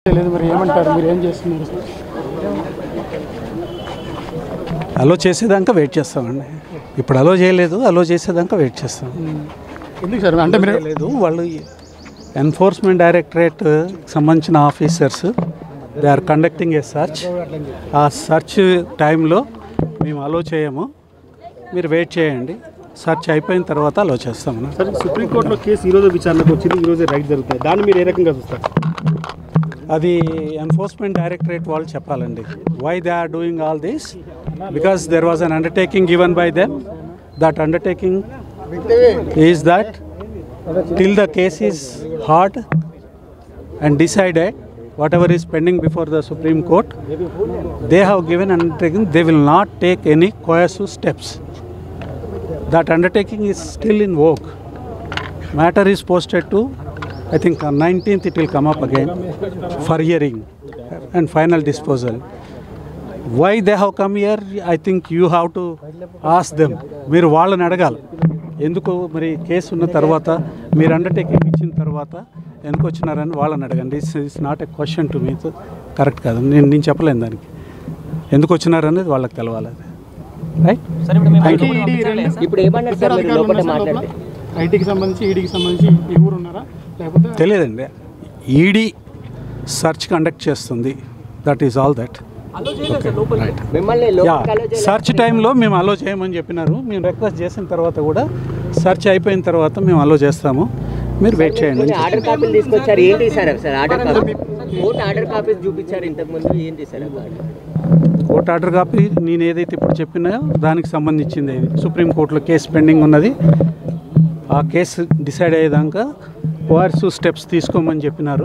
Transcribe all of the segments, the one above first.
లేదు మరి ఏమంటారు మీరు ఏం చేస్తున్నారు సార్ అలో చేసేదాకా వెయిట్ చేస్తామండి ఇప్పుడు అలో చేయలేదు అలో చేసేదాకా వెయిట్ చేస్తాం ఎందుకు సార్ అంటే మీరు లేదు వాళ్ళు ఎన్ఫోర్స్మెంట్ డైరెక్టరేట్ సంబంధించిన officers they are conducting a search ఆ సర్చ్ టైంలో మేము అలో చేయము మీరు వెయిట్ చేయండి సర్చ్ అయిపోయిన తర్వాత అలో చేస్తాము సరే సుప్రీంకోర్టులో కేసు ఈ రోజు విచారణకు వచ్చింది ఈ రోజే రైట్ జరుగుతుంది దాన్ని మీరు ఏ రకంగా చూస్తారు అది ఎన్ఫోర్స్మెంట్ డైరెక్టరేట్ వాళ్ళు చెప్పాలండి why they are doing all this because there was an undertaking given by them that undertaking is that till the case is heard and decided whatever is pending before the Supreme Court they have given undertaking they will not take any coercive steps that undertaking is still in work matter is posted to i think on 19th it will come up again for hearing and final disposal why they have come here i think you have to ask them మీరు వాళ్ళని అడగాలి ఎందుకు మరి case ఉన్న తర్వాత మీరు undertaking ఇచ్చిన తర్వాత ఎందుకు వచ్చినారని వాళ్ళని అడగండి it's it's not a question to me correct కాదు నేను నేను చెప్పలేను దానికి ఎందుకు వచ్చినారనేది వాళ్ళకి తెలవాలి అది రైట్ థ్యాంక్ యూ ఇప్పుడు ఏమన్నారు సార్ మీరు లోపల మాట్లాడితే ఐటీకి సంబంధించి ఈడీకి సంబంధించి ఈ ఊరు ఉన్నారా లేకపోతే తెలియదండి ఈడీ సర్చ్ కండక్ట్ చేస్తుంది దట్ ఈస్ ఆల్ దట్ మిమ్మల్ని యా లోపలికి allow చేయలేదు. సర్చ్ టైంలో మేము అలో చేయమని చెప్పినారు మేము రిక్వెస్ట్ చేసిన తర్వాత కూడా సర్చ్ అయిపోయిన తర్వాత మేము అలో చేస్తాము మీరు వెయిట్ చేయండి కొన్ని ఆర్డర్ కాపీలు తీసుకొచ్చారు ఏంటి సార్ అవి sir order copy court order copies చూపించారు ఇంతకు ముందు ఏంటి సార్ అవి కోర్ట్ ఆర్డర్ కాపీ నేను ఏదైతే ఇప్పుడు చెప్పినాయో దానికి సంబంధించింది ఇది సుప్రీంకోర్టులో కేసు పెండింగ్ ఉన్నది ఆ కేసు డిసైడ్ అయ్యేదాకా కోర్సు స్టెప్స్ తీసుకోమని చెప్పినారు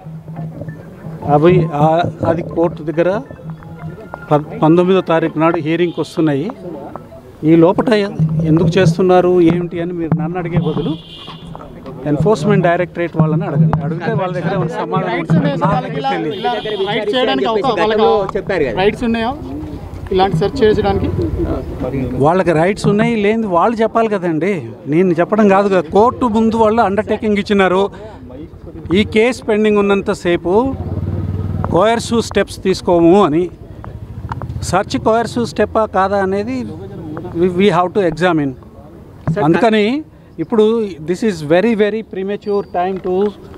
అవి ఆ- అది కోర్టు దగ్గర ప- పంతొమ్మిదో తారీఖు నాడు హియరింగ్కి వస్తున్నాయి ఈ లోపల ఎందుకు చేస్తున్నారు ఏమిటి అని మీరు నన్ను అడిగే బదులు ఎన్ఫోర్స్మెంట్ డైరెక్టరేట్ వాళ్ళని అడగండి అడిగితే వాళ్ళ దగ్గర ఉన్న సమాధానం రైట్స్ ఉన్నాయా సార్ నా వాళ్ళకి దగ్గర ఇలా తెలియదు ఇలా రైట్ చేయడానికి చెప్పేసి అవకాశం గతంలో వాళ్ళకి చెప్పారు కదా. రైట్స్ ఉన్నాయా ఇలాంటి సెర్చ్ చేయడానికి వాళ్ళకి రైట్స్ ఉన్నాయి లేని వాళ్ళు చెప్పాలి కదండి నేను చెప్పడం కాదు కదా కోర్టు ముందు వాళ్ళు అండర్టేకింగ్ ఇచ్చినారు ఈ కేసు పెండింగ్ ఉన్నంతసేపు కోయర్సు స్టెప్స్ తీసుకోము అని సర్చ్ కోయర్సు స్టెప్పా కాదా అనేది వీ హ్యావ్ టు ఎగ్జామిన్ అందుకని ఇప్పుడు this is very very premature time to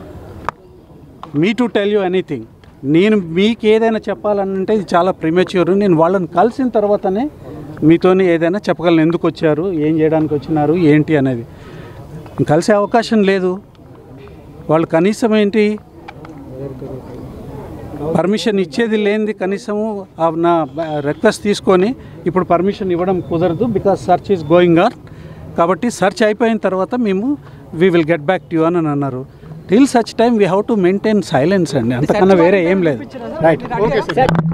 me to tell you anything నేను మీకు ఏదైనా చెప్పాలనంటే ఇది చాలా ప్రిమెచ్యూర్ నేను వాళ్ళని కలిసిన తర్వాతనే మీతోనే ఏదైనా చెప్పగలను ఎందుకు వచ్చారు ఏం చేయడానికి వచ్చినారు ఏంటి అనేది కలిసే అవకాశం లేదు వాళ్ళు కనీసం ఏంటి పర్మిషన్ ఇచ్చేది లేనిది కనీసము ఆ నా రిక్వెస్ట్ తీసుకొని ఇప్పుడు పర్మిషన్ ఇవ్వడం కుదరదు because search is going on కాబట్టి సర్చ్ అయిపోయిన తర్వాత మేము we will get back to you అని అన్నారు till such time we have to maintain silence అండి అంతకన్నా వేరే ఏం లేదు రైట్ సార్